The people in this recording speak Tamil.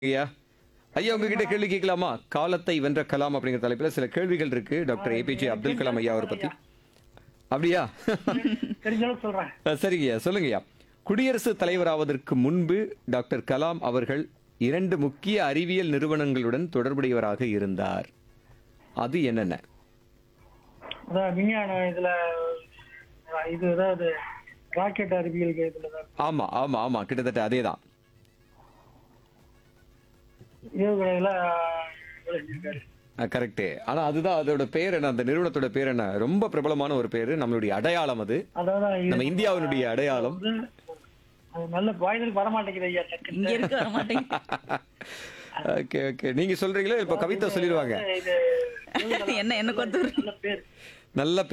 ஐயா ஐயா உங்ககிட்ட கேள்வி கேட்கலாமா காலத்தை வென்ற கலாம் அப்படிங்கிற தலைப்பில் சில கேள்விகள் இருக்கு டாக்டர் ஏபிஜே அப்துல் கலாம் ஐயா அவரை பத்தி அப்படியா தெரிஞ்ச அளவுக்கு சொல்றேன் அஹ் சரிங்கய்யா சொல்லுங்கய்யா குடியரசுத் தலைவராவதற்கு முன்பு டாக்டர் கலாம் அவர்கள் இரண்டு முக்கிய அறிவியல் நிறுவனங்களுடன் தொடர்புடையவராக இருந்தார் அது என்னென்ன அதான் விஞ்ஞான இதுல இது அதாவது ராக்கெட் அறிவியல் இதுல தான் ஆமா ஆமா ஆமா கிட்டத்தட்ட அதேதான் ஏவுகணையில விளைஞ்சிருக்காரு கரெக்டு ஆனா அதுதான் அதோட பேர் என்ன அந்த நிறுவனத்தோட பேர் என்ன ரொம்ப பிரபலமான ஒரு பேரு நம்மளுடைய அடையாளம் அது அதாவது இது நம்ம இந்தியாவினுடைய அடையாளம் வந்து அது நல்ல வாய்தல் வரமாட்டேங்குது ஐயா டக்குன்னு. இங்க இருக்க வர மாட்டேங்குது ஓகே ஓகே நீங்க சொல்றீங்களா இப்ப கவிதா சொல்லிடுவாங்க இது என்ன என்ன கொத்து நல்ல பேர் நல்ல